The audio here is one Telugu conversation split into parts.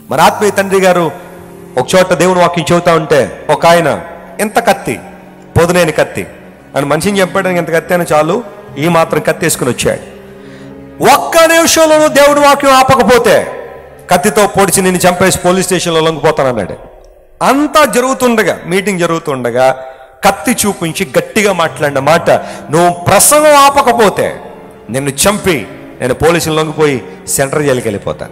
మన ఆత్మీయ తండ్రి గారు ఒక చోట దేవుని వాక్యం చెబుతా ఉంటే ఒక ఆయన ఎంత కత్తి పొదునేని కత్తి అని మనిషిని చెప్పడానికి ఎంత కత్తి అని చాలు ఈ మాత్రం కత్తి వేసుకుని వచ్చాడు ఒక్క నిమిషంలోనూ దేవుడి వాక్యం ఆపకపోతే కత్తితో పొడిచి నిన్ను చంపేసి పోలీస్ స్టేషన్లో లొంగిపోతానన్నాడు అంతా జరుగుతుండగా మీటింగ్ జరుగుతుండగా కత్తి చూపించి గట్టిగా మాట్లాడిన మాట నువ్వు ప్రసంగం ఆపకపోతే నిన్ను చంపి నేను పోలీసులు లొంగిపోయి సెంట్రల్ జైలుకి వెళ్ళిపోతాను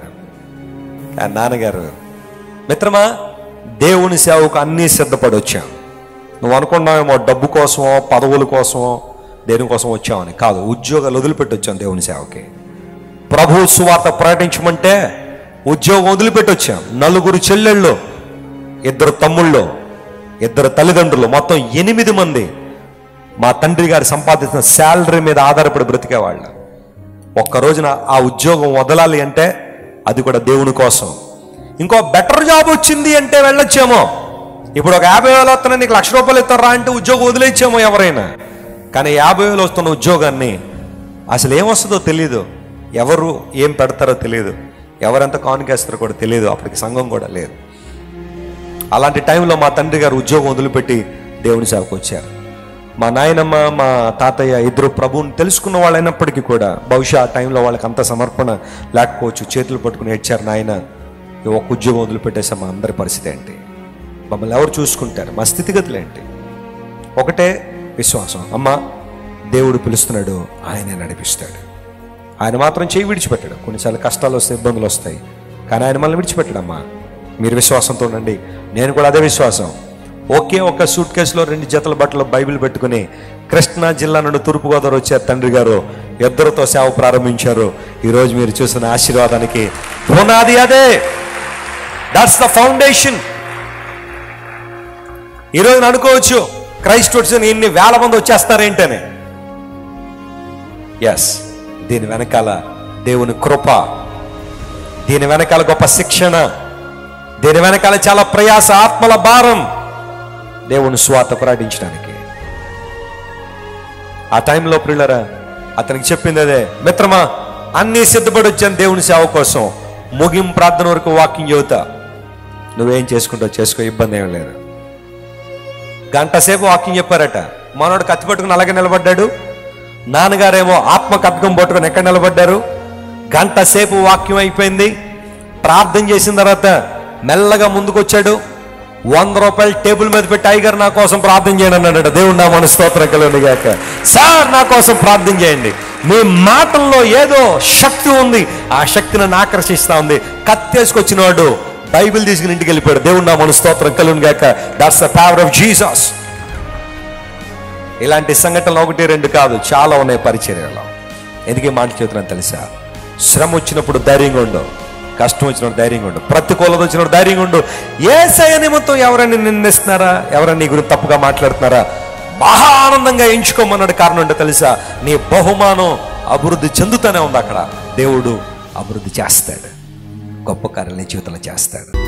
ఆ నాన్నగారు మిత్రమా దేవుని సేవకు అన్నీ సిద్ధపడి వచ్చాం నువ్వు అనుకున్నావేమో డబ్బు కోసమో పదవుల కోసమో దేనికోసం వచ్చామని కాదు ఉద్యోగాలు వదిలిపెట్టి వచ్చాం దేవుని సేవకి ప్రభు సువార్త ప్రకటించమంటే ఉద్యోగం వదిలిపెట్టి వచ్చాం నలుగురు చెల్లెళ్ళు ఇద్దరు తమ్ముళ్ళు ఇద్దరు తల్లిదండ్రులు మొత్తం ఎనిమిది మంది మా తండ్రి గారు సంపాదించిన శాలరీ మీద ఆధారపడి బ్రతికేవాళ్ళు ఒక్క రోజున ఆ ఉద్యోగం వదలాలి అంటే అది కూడా దేవుని కోసం ఇంకో బెటర్ జాబ్ వచ్చింది అంటే వెళ్ళొచ్చేమో ఇప్పుడు ఒక యాభై వేలు వస్తున్నాయి నీకు లక్ష రూపాయలు ఇస్తారా అంటే ఉద్యోగం వదిలేచ్చేమో ఎవరైనా కానీ యాభై వేలు వస్తున్న ఉద్యోగాన్ని అసలు ఏమొస్తుందో తెలియదు ఎవరు ఏం పెడతారో తెలియదు ఎవరెంత కానుకేస్తారో కూడా తెలియదు అప్పటికి సంఘం కూడా లేదు అలాంటి టైంలో మా తండ్రి గారు ఉద్యోగం వదిలిపెట్టి దేవుని సేవకు వచ్చారు మా నాయనమ్మ మా తాతయ్య ఇద్దరు ప్రభువుని తెలుసుకున్న వాళ్ళైనప్పటికీ కూడా బహుశా ఆ టైంలో వాళ్ళకి అంత సమర్పణ లేకపోవచ్చు చేతులు పట్టుకుని ఏడ్చారు నాయన ఈ ఒక్క ఉద్యోగం వదిలిపెట్టేసా మా అందరి పరిస్థితి ఏంటి మమ్మల్ని ఎవరు చూసుకుంటారు మా స్థితిగతులు ఏంటి ఒకటే విశ్వాసం అమ్మ దేవుడు పిలుస్తున్నాడు ఆయనే నడిపిస్తాడు ఆయన మాత్రం చేయి విడిచిపెట్టాడు కొన్నిసార్లు కష్టాలు వస్తాయి ఇబ్బందులు వస్తాయి కానీ ఆయన మనల్ని విడిచిపెట్టాడమ్మా మీరు విశ్వాసంతో ఉండండి నేను కూడా అదే విశ్వాసం ఒకే ఒక సూట్ కేసులో రెండు జతల బట్టలు బైబిల్ పెట్టుకుని కృష్ణా జిల్లా నుండి తూర్పుగోదావరి వచ్చారు తండ్రి గారు ఇద్దరితో సేవ ప్రారంభించారు ఈరోజు మీరు చూసిన ఆశీర్వాదానికి పునాది అదే దట్స్ ద ఫౌండేషన్ ఈరోజు అనుకోవచ్చు క్రైస్ట్ వచ్చిన ఇన్ని వేల మంది వచ్చేస్తారేంటని ఎస్ దీని వెనకాల దేవుని కృప దీని వెనకాల గొప్ప శిక్షణ దీని వెనకాల చాలా ప్రయాస ఆత్మల భారం దేవుని స్వాత ప్రకటించడానికి ఆ టైంలో ప్రిల్లరా అతనికి చెప్పింది అదే మిత్రమా అన్నీ సిద్ధపడి వచ్చాను దేవుని సేవ కోసం ముగింపు ప్రార్థన వరకు వాకింగ్ చెబుతా నువ్వేం చేసుకుంటావు చేసుకో ఇబ్బంది ఏం లేదు గంట సేపు వాకింగ్ చెప్పారట మనోడు కత్తి పట్టుకుని అలాగే నిలబడ్డాడు నాన్నగారేమో ఆత్మ కథకం పట్టుకుని ఎక్కడ నిలబడ్డారు గంట సేపు వాక్యం అయిపోయింది ప్రార్థన చేసిన తర్వాత మెల్లగా ముందుకు వచ్చాడు వంద రూపాయలు టేబుల్ మీద పెట్టి టైగర్ నా కోసం ప్రార్థన చేయండి అన్నాడు దేవుడు నా మన స్తోత్రం కలుగును గాక సార్ నా కోసం ప్రార్థన చేయండి మీ మాటల్లో ఏదో శక్తి ఉంది ఆ శక్తి నన్ను ఆకర్షిస్తా ఉంది కత్తేసుకొచ్చిన వాడు బైబిల్ తీసుకుని ఇంటికి వెళ్ళిపోయాడు దేవుడు నా మన స్తోత్రం కలుగును గాక that's the power of Jesus ఇలాంటి సంఘటనలు ఒకటి రెండు కాదు చాలా ఉన్నాయి పరిచర్యలో ఎందుకే మాట చెబుతున్నాను తెలుసా శ్రమ వచ్చినప్పుడు ధైర్యంగా ఉండు కష్టం వచ్చినప్పుడు ధైర్యంగా ఉండు ప్రతికూలత వచ్చినప్పుడు ధైర్యంగా ఉండు ఏ సయ నిమిత్తం ఎవరైనా నిందిస్తున్నారా ఎవరైనా నీ గురించి తప్పుగా మాట్లాడుతున్నారా మహా ఆనందంగా ఎంచుకోమన్నాడు కారణం ఏంటో తెలుసా నీ బహుమానం అభివృద్ధి చెందుతూనే ఉంది అక్కడ దేవుడు అభివృద్ధి చేస్తాడు గొప్ప కార్యాలు నీ జీవితంలో చేస్తాడు